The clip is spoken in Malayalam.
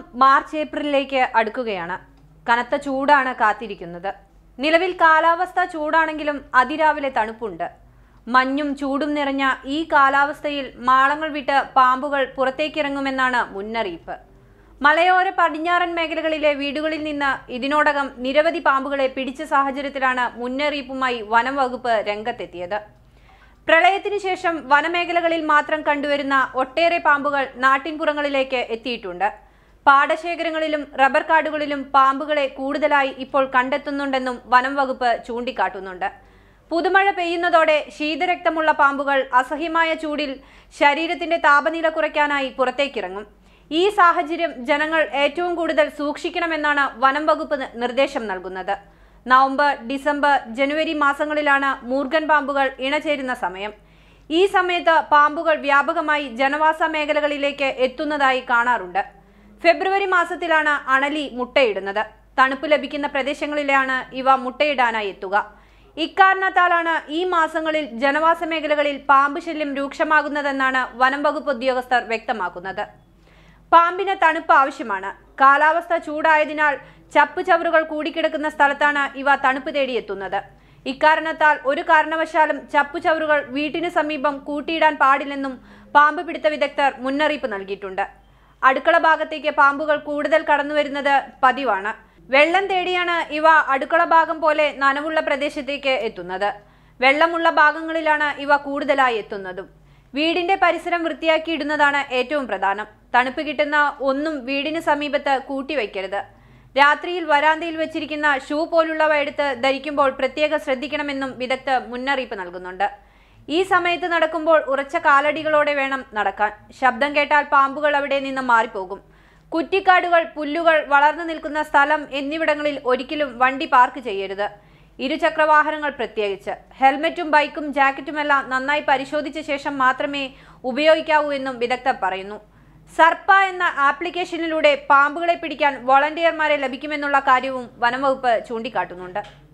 മാർച്ച് ഏപ്രിലിലേക്ക് അടുക്കുകയാണ് കനത്ത ചൂടാണ് കാത്തിരിക്കുന്നത് നിലവിൽ കാലാവസ്ഥ ചൂടാണെങ്കിലും അതിരാവിലെ തണുപ്പുണ്ട് മഞ്ഞും ചൂടും നിറഞ്ഞ ഈ കാലാവസ്ഥയിൽ മാളങ്ങൾ വിട്ട് പാമ്പുകൾ പുറത്തേക്കിറങ്ങുമെന്നാണ് മുന്നറിയിപ്പ് മലയോര പടിഞ്ഞാറൻ മേഖലകളിലെ വീടുകളിൽ നിന്ന് ഇതിനോടകം നിരവധി പാമ്പുകളെ പിടിച്ച സാഹചര്യത്തിലാണ് മുന്നറിയിപ്പുമായി വനം വകുപ്പ് രംഗത്തെത്തിയത് പ്രളയത്തിനു ശേഷം വനമേഖലകളിൽ മാത്രം കണ്ടുവരുന്ന ഒട്ടേറെ പാമ്പുകൾ നാട്ടിൻപുറങ്ങളിലേക്ക് എത്തിയിട്ടുണ്ട് പാടശേഖരങ്ങളിലും റബ്ബർ കാടുകളിലും പാമ്പുകളെ കൂടുതലായി ഇപ്പോൾ കണ്ടെത്തുന്നുണ്ടെന്നും വനം വകുപ്പ് ചൂണ്ടിക്കാട്ടുന്നുണ്ട് പുതുമഴ പെയ്യുന്നതോടെ ശീതരക്തമുള്ള പാമ്പുകൾ അസഹ്യമായ ചൂടിൽ ശരീരത്തിന്റെ താപനില കുറയ്ക്കാനായി പുറത്തേക്കിറങ്ങും ഈ സാഹചര്യം ജനങ്ങൾ ഏറ്റവും കൂടുതൽ സൂക്ഷിക്കണമെന്നാണ് വനം വകുപ്പ് നി- നിർദ്ദേശം നൽകുന്നത് നവംബർ ഡിസംബർ ജനുവരി മാസങ്ങളിലാണ് മൂർഖൻ പാമ്പുകൾ ഇണചേരുന്ന സമയം ഈ സമയത്ത് പാമ്പുകൾ വ്യാപകമായി ജനവാസ മേഖലകളിലേക്ക് എത്തുന്നതായി കാണാറുണ്ട് ഫെബ്രുവരി മാസത്തിലാണ് അണലി മുട്ടയിടുന്നത് തണുപ്പ് ലഭിക്കുന്ന പ്രദേശങ്ങളിലാണ് ഇവ മുട്ടയിടാനായി എത്തുക ഇക്കാരണത്താലാണ് ഈ മാസങ്ങളിൽ ജനവാസ മേഖലകളിൽ പാമ്പ് ശല്യം രൂക്ഷമാകുന്നതെന്നാണ് വനം വകുപ്പ് ഉദ്യോഗസ്ഥർ വ്യക്തമാക്കുന്നത് പാമ്പിന് തണുപ്പ് ആവശ്യമാണ് കാലാവസ്ഥ ചൂടായതിനാൽ ചപ്പ് ചവറുകൾ കൂടിക്കിടക്കുന്ന സ്ഥലത്താണ് ഇവ തണുപ്പ് തേടിയെത്തുന്നത് ഇക്കാരണത്താൽ ഒരു കാരണവശാലും ചപ്പുചവറുകൾ വീട്ടിന് സമീപം കൂട്ടിയിടാൻ പാടില്ലെന്നും പാമ്പ് പിടുത്ത വിദഗ്ധർ മുന്നറിയിപ്പ് നൽകിയിട്ടുണ്ട് അടുക്കള ഭാഗത്തേക്ക് പാമ്പുകൾ കൂടുതൽ കടന്നുവരുന്നത് പതിവാണ് വെള്ളം തേടിയാണ് ഇവ അടുക്കള ഭാഗം പോലെ നനവുള്ള പ്രദേശത്തേക്ക് എത്തുന്നത് വെള്ളമുള്ള ഭാഗങ്ങളിലാണ് ഇവ കൂടുതലായി എത്തുന്നതും വീടിന്റെ പരിസരം വൃത്തിയാക്കി ഇടുന്നതാണ് ഏറ്റവും പ്രധാനം തണുപ്പ് കിട്ടുന്ന ഒന്നും വീടിന് സമീപത്ത് കൂട്ടിവയ്ക്കരുത് രാത്രിയിൽ വരാന്തയിൽ വെച്ചിരിക്കുന്ന ഷൂ പോലുള്ളവ എടുത്ത് ധരിക്കുമ്പോൾ പ്രത്യേകം ശ്രദ്ധിക്കണമെന്നും വിദഗ്ധർ മുന്നറിയിപ്പ് നൽകുന്നുണ്ട് ഈ സമയത്ത് നടക്കുമ്പോൾ ഉറച്ച കാലടികളോടെ വേണം നടക്കാൻ ശബ്ദം കേട്ടാൽ പാമ്പുകൾ അവിടെ നിന്ന് മാറിപ്പോകും കുറ്റിക്കാടുകൾ പുല്ലുകൾ വളർന്നു നിൽക്കുന്ന സ്ഥലം എന്നിവിടങ്ങളിൽ ഒരിക്കലും വണ്ടി പാർക്ക് ചെയ്യരുത് ഇരുചക്രവാഹനങ്ങൾ പ്രത്യേകിച്ച് ഹെൽമറ്റും ബൈക്കും ജാക്കറ്റുമെല്ലാം നന്നായി പരിശോധിച്ച ശേഷം മാത്രമേ ഉപയോഗിക്കാവൂ എന്നും വിദഗ്ധർ പറയുന്നു സർപ്പ എന്ന ആപ്ലിക്കേഷനിലൂടെ പാമ്പുകളെ പിടിക്കാൻ വോളണ്ടിയർമാരെ ലഭിക്കുമെന്നുള്ള കാര്യവും വനംവകുപ്പ് ചൂണ്ടിക്കാട്ടുന്നുണ്ട്